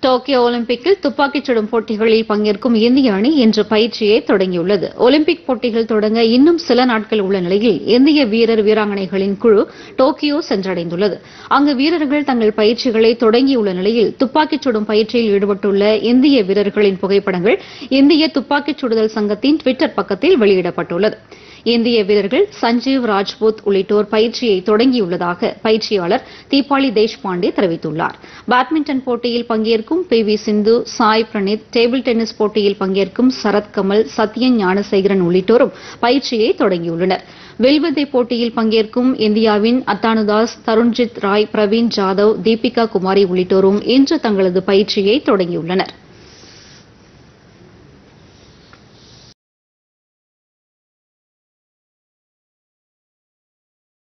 Tokyo ஒலிம்பிக்கில் துப்பாக்கிச் சுடும் போட்டிகளில் பங்கேற்கும் இந்திய அணி இன்று பயிற்சியை தொடங்கியுள்ளது ஒலிம்பிக் போட்டிகள் தொடங்க இன்னும் சில நாட்கள் உள்ள நிலையில் இந்திய வீரர் வீராங்கனைகளின் குழு டோக்கியோ சென்றடைந்துள்ளது அங்கு வீரர்கள் தங்கள் பயிற்சிகளை தொடங்கியுள்ள நிலையில் துப்பாக்கிச் சுடும் பயிற்சியில் ஈடுபட்டுள்ள இந்திய வீரர்களின் புகைப்படங்கள் இந்திய துப்பாக்கிச் சுடுதல் சங்கத்தின் டுவிட்டர் பக்கத்தில் வெளியிடப்பட்டுள்ளது இந்திய வீரர்கள் சஞ்சீவ் ராஜ்புத் உள்ளிட்டோர் பயிற்சியை தொடங்கியுள்ளதாக பயிற்சியாளர் தீபாலி தேஷ்பாண்டே தெரிவித்துள்ளார் பேட்மிண்டன் போட்டியில் பங்கேற்கும் P V Sindhu Sai Praneeth table tennis போட்டியில் பங்கேற்கும் சரத் கமல் சத்யன் ஞானசேகரன் உள்ளிட்டோரும் பயிற்சியை தொடங்கியுள்ளனர் வில்வித்தை போட்டியில் பங்கேற்கும் இந்தியாவின் அத்தானுதாஸ் தருண்ஜித் ராய் பிரவீன் ஜாதவ் தீபிகா குமாரி உள்ளிட்டோரும் இன்று தங்களது பயிற்சியை தொடங்கியுள்ளனர்